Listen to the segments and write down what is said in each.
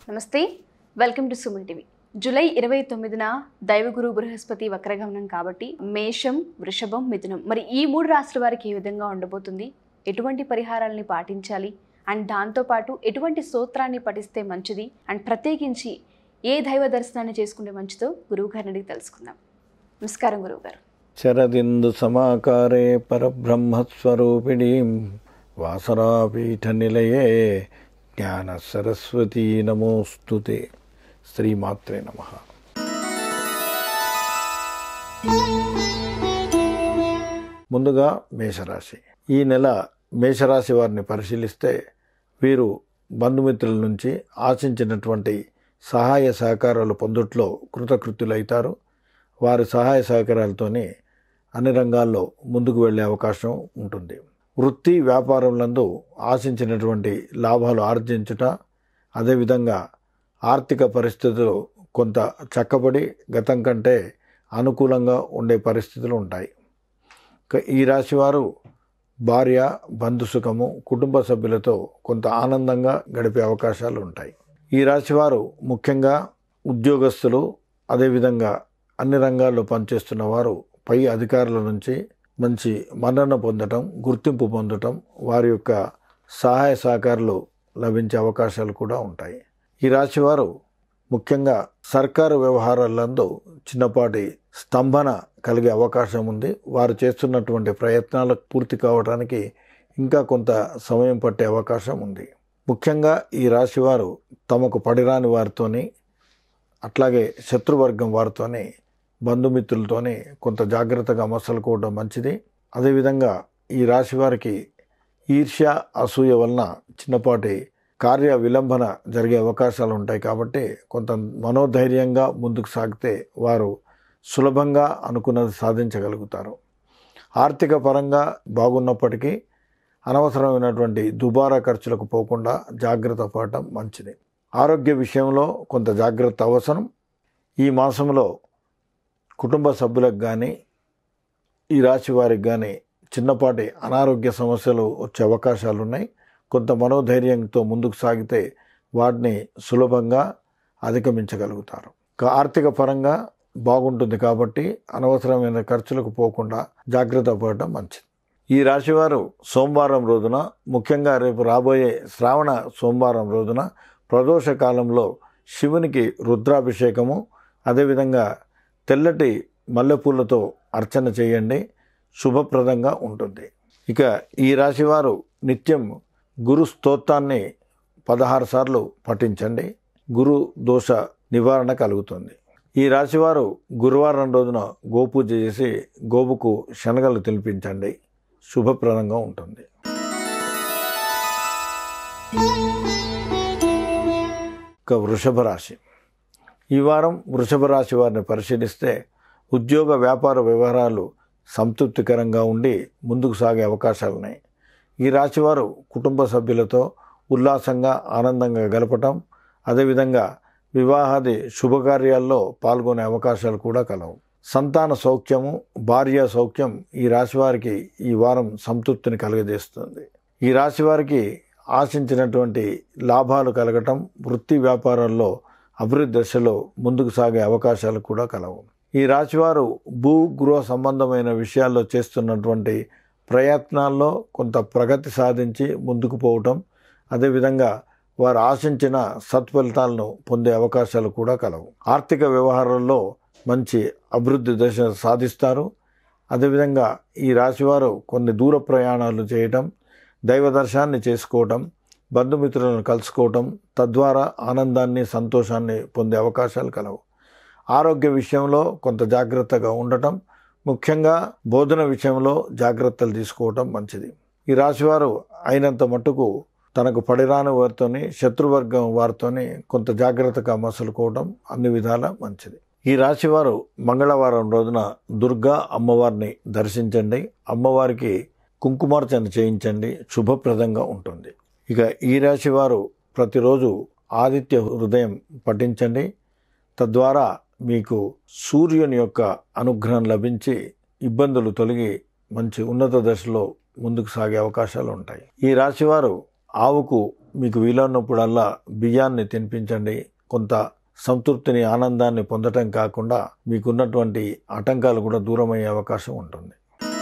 నమస్తే welcome to Suman TV July ఇరవై తొమ్మిదిన దైవగురు బృహస్పతి వక్రగమనం కాబట్టి మేషం వృషభం మిథునం మరి ఈ మూడు రాష్ట్రాల వారికి ఏ విధంగా ఉండబోతుంది ఎటువంటి పరిహారాలని పాటించాలి అండ్ దాంతోపాటు ఎటువంటి స్తోత్రాన్ని పఠిస్తే మంచిది అండ్ ప్రత్యేకించి ఏ దైవ దర్శనాన్ని చేసుకుంటే మంచిదో గురువు గారిని అడిగి తెలుసుకుందాం నమస్కారం గురువు గారు శరదిందు సమాకారే పరబ్రహ్మస్వరూపిణీం వాసరాపీఠనిలయే జ్ఞాన సరస్వతీ నమోస్తుతే శ్రీమాత్రే నమ ముందుగా మేషరాశి ఈ నెల మేషరాశి వారిని పరిశీలిస్తే వీరు బంధుమిత్రుల నుంచి ఆశించినటువంటి సహాయ సహకారాలు పొందుట్లో కృతకృత్యులవుతారు వారి సహాయ సహకారాలతోనే అన్ని రంగాల్లో ముందుకు వెళ్ళే అవకాశం ఉంటుంది వృత్తి వ్యాపారంలందు ఆశించినటువంటి లాభాలు ఆర్జించుట అదేవిధంగా ఆర్థిక పరిస్థితులు కొంత చక్కబడి గతం కంటే అనుకూలంగా ఉండే పరిస్థితులు ఉంటాయి క- ఈ రాశివారు భార్య బంధుసుఖము కుటుంబ సభ్యులతో కొంత ఆనందంగా గడిపే అవకాశాలు ఉంటాయి ఈ రాశివారు ముఖ్యంగా ఉద్యోగస్తులు అదేవిధంగా అన్ని రంగాల్లో పనిచేస్తున్న వారు పై అధికారుల నుంచి మంచి మన్నన పొందటం గుర్తింపు పొందటం వారి యొక్క సహాయ సహకారాలు లభించే అవకాశాలు కూడా ఉంటాయి ఈ రాశివారు ముఖ్యంగా సర్కారు వ్యవహారాలందు చిన్నపాటి స్తంభన కలిగే అవకాశం ఉంది వారు చేస్తున్నటువంటి ప్రయత్నాలకు పూర్తి కావడానికి ఇంకా కొంత సమయం పట్టే అవకాశం ఉంది ముఖ్యంగా ఈ రాశివారు తమకు పడిరాని వారితోని అట్లాగే శత్రువర్గం వారితోని బంధుమిత్రులతోని కొంత జాగ్రత్తగా మసలుకోవడం మంచిది అదేవిధంగా ఈ రాశి వారికి ఈర్ష్య అసూయ వలన చిన్నపాటి కార్య విలంబన జరిగే అవకాశాలు ఉంటాయి కాబట్టి కొంత మనోధైర్యంగా ముందుకు సాగితే వారు సులభంగా అనుకున్నది సాధించగలుగుతారు ఆర్థిక పరంగా బాగున్నప్పటికీ అనవసరమైనటువంటి దుబారా ఖర్చులకు పోకుండా జాగ్రత్త పడటం మంచిది ఆరోగ్య విషయంలో కొంత జాగ్రత్త అవసరం ఈ మాసంలో కుటుంబ సభ్యులకు కానీ ఈ రాశి వారికి కానీ చిన్నపాటి అనారోగ్య సమస్యలు వచ్చే అవకాశాలు ఉన్నాయి కొంత మనోధైర్యంతో ముందుకు సాగితే వాటిని సులభంగా అధిగమించగలుగుతారు ఇక ఆర్థిక పరంగా బాగుంటుంది కాబట్టి అనవసరమైన ఖర్చులకు పోకుండా జాగ్రత్త పడటం మంచిది ఈ రాశివారు సోమవారం రోజున ముఖ్యంగా రేపు రాబోయే శ్రావణ సోమవారం రోజున ప్రదోష కాలంలో శివునికి రుద్రాభిషేకము అదేవిధంగా తెల్లటి మల్లెపూలతో అర్చన చేయండి శుభప్రదంగా ఉంటుంది ఇక ఈ రాశివారు నిత్యం గురు స్తోత్రాన్ని పదహారు సార్లు పఠించండి గురు దోష నివారణ కలుగుతుంది ఈ రాశివారు గురువారం రోజున గోపూజ చేసి గోవుకు శనగలు తినిపించండి శుభప్రదంగా ఉంటుంది ఇక వృషభ రాశి ఈ వారం వృషభ రాశి వారిని పరిశీలిస్తే ఉద్యోగ వ్యాపార వ్యవహారాలు సంతృప్తికరంగా ఉండి ముందుకు సాగే అవకాశాలు ఉన్నాయి ఈ రాశివారు కుటుంబ సభ్యులతో ఉల్లాసంగా ఆనందంగా గడపటం అదేవిధంగా వివాహాది శుభకార్యాల్లో పాల్గొనే అవకాశాలు కూడా కలవు సంతాన సౌఖ్యము భార్య సౌఖ్యం ఈ రాశివారికి ఈ వారం సంతృప్తిని కలుగజేస్తుంది ఈ రాశివారికి ఆశించినటువంటి లాభాలు కలగటం వృత్తి వ్యాపారాల్లో అభివృద్ధి దశలో ముందుకు సాగే అవకాశాలు కూడా కలవు ఈ రాశివారు భూ గృహ సంబంధమైన విషయాల్లో చేస్తున్నటువంటి ప్రయత్నాల్లో కొంత ప్రగతి సాధించి ముందుకు పోవటం అదేవిధంగా వారు ఆశించిన సత్ఫలితాలను పొందే అవకాశాలు కూడా కలవు ఆర్థిక వ్యవహారాల్లో మంచి అభివృద్ధి దశ సాధిస్తారు అదేవిధంగా ఈ రాశివారు కొన్ని దూర ప్రయాణాలు చేయటం దైవ దర్శనాన్ని చేసుకోవటం బంధుమిత్రులను కలుసుకోవటం తద్వారా ఆనందాన్ని సంతోషాన్ని పొందే అవకాశాలు కలవు ఆరోగ్య విషయంలో కొంత జాగ్రత్తగా ఉండటం ముఖ్యంగా బోధన విషయంలో జాగ్రత్తలు తీసుకోవటం మంచిది ఈ రాశివారు అయినంత మట్టుకు తనకు పడిరాని వారితోని శత్రువర్గం వారితోని కొంత జాగ్రత్తగా మసలుకోవడం అన్ని విధాల మంచిది ఈ రాశివారు మంగళవారం రోజున దుర్గా అమ్మవారిని దర్శించండి అమ్మవారికి కుంకుమార్చన చేయించండి శుభప్రదంగా ఉంటుంది ఇక ఈ రాశివారు ప్రతిరోజు ఆదిత్య హృదయం పఠించండి తద్వారా మీకు సూర్యుని యొక్క అనుగ్రహం లభించి ఇబ్బందులు తొలగి మంచి ఉన్నత దశలో ముందుకు సాగే అవకాశాలు ఉంటాయి ఈ రాశివారు ఆవుకు మీకు వీలైనప్పుడల్లా బియ్యాన్ని తినిపించండి కొంత సంతృప్తిని ఆనందాన్ని పొందటం కాకుండా మీకున్నటువంటి ఆటంకాలు కూడా దూరమయ్యే అవకాశం ఉంటుంది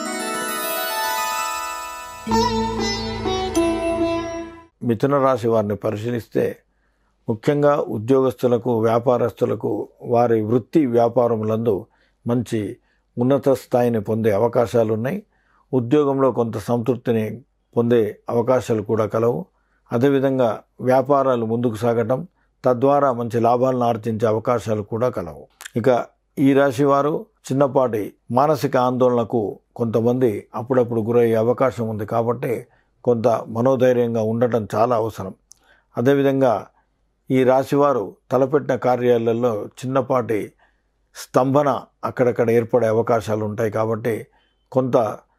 మిథున రాశి వారిని పరిశీలిస్తే ముఖ్యంగా ఉద్యోగస్తులకు వ్యాపారస్తులకు వారి వృత్తి వ్యాపారములందు మంచి ఉన్నత స్థాయిని పొందే అవకాశాలు ఉన్నాయి ఉద్యోగంలో కొంత సంతృప్తిని పొందే అవకాశాలు కూడా కలవు అదేవిధంగా వ్యాపారాలు ముందుకు సాగటం తద్వారా మంచి లాభాలను ఆర్జించే అవకాశాలు కూడా కలవు ఇక ఈ రాశి వారు చిన్నపాటి మానసిక ఆందోళనకు కొంతమంది అప్పుడప్పుడు గురయ్యే అవకాశం ఉంది కాబట్టి కొంత మనోధైర్యంగా ఉండటం చాలా అవసరం అదేవిధంగా ఈ రాశివారు తలపెట్టిన కార్యాలలో చిన్నపాటి స్తంభన అక్కడక్కడ ఏర్పడే అవకాశాలు ఉంటాయి కాబట్టి కొంత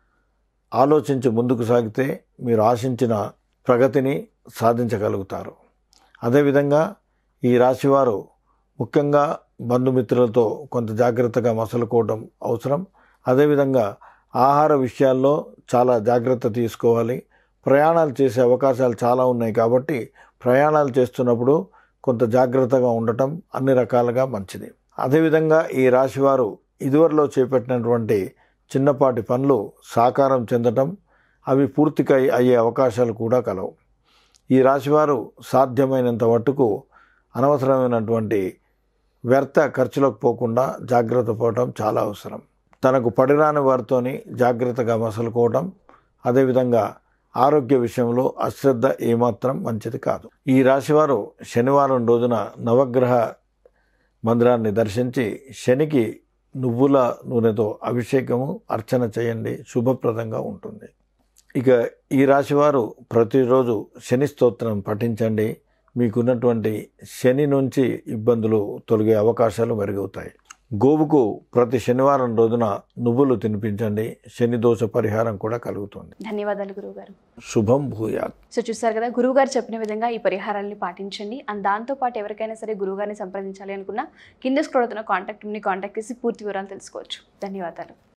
ఆలోచించి ముందుకు సాగితే మీరు ఆశించిన ప్రగతిని సాధించగలుగుతారు అదేవిధంగా ఈ రాశివారు ముఖ్యంగా బంధుమిత్రులతో కొంత జాగ్రత్తగా మసలుకోవడం అవసరం అదేవిధంగా ఆహార విషయాల్లో చాలా జాగ్రత్త తీసుకోవాలి ప్రయాణాలు చేసే అవకాశాలు చాలా ఉన్నాయి కాబట్టి ప్రయాణాలు చేస్తున్నప్పుడు కొంత జాగ్రత్తగా ఉండటం అన్ని రకాలుగా మంచిది అదేవిధంగా ఈ రాశివారు ఇదివరలో చేపట్టినటువంటి చిన్నపాటి పనులు సాకారం చెందటం అవి పూర్తిగా అయ్యే అవకాశాలు కూడా కలవు ఈ రాశివారు సాధ్యమైనంత మట్టుకు అనవసరమైనటువంటి వ్యర్థ ఖర్చులకు పోకుండా జాగ్రత్త పడటం చాలా అవసరం తనకు పడిరాని వారితోని జాగ్రత్తగా మసలుకోవడం అదేవిధంగా ఆరోగ్య విషయంలో అశ్రద్ధ ఏమాత్రం మంచిది కాదు ఈ రాశివారు శనివారం రోజున నవగ్రహ మందిరాన్ని దర్శించి శనికి నువ్వుల నూనెతో అభిషేకము అర్చన చేయండి శుభప్రదంగా ఉంటుంది ఇక ఈ రాశివారు ప్రతిరోజు శని స్తోత్రం పఠించండి మీకున్నటువంటి శని నుంచి ఇబ్బందులు తొలగే అవకాశాలు మెరుగవుతాయి గోవుకు ప్రతి శనివారం రోజున నువ్వులు తినిపించండి శని దోష పరిహారం కూడా కలుగుతుంది ధన్యవాదాలు గురువుగారు శుభం భూయాత్ సో చూసారు కదా గురువుగారు చెప్పిన విధంగా ఈ పరిహారాన్ని పాటించండి అండ్ దాంతోపాటు ఎవరికైనా సరే గురువుగారిని సంప్రదించాలి అనుకున్నా కింద స్క్రోల్ అవుతున్న కాంటాక్ట్ని కాంటాక్ట్ చేసి పూర్తి వివరాలు తెలుసుకోవచ్చు ధన్యవాదాలు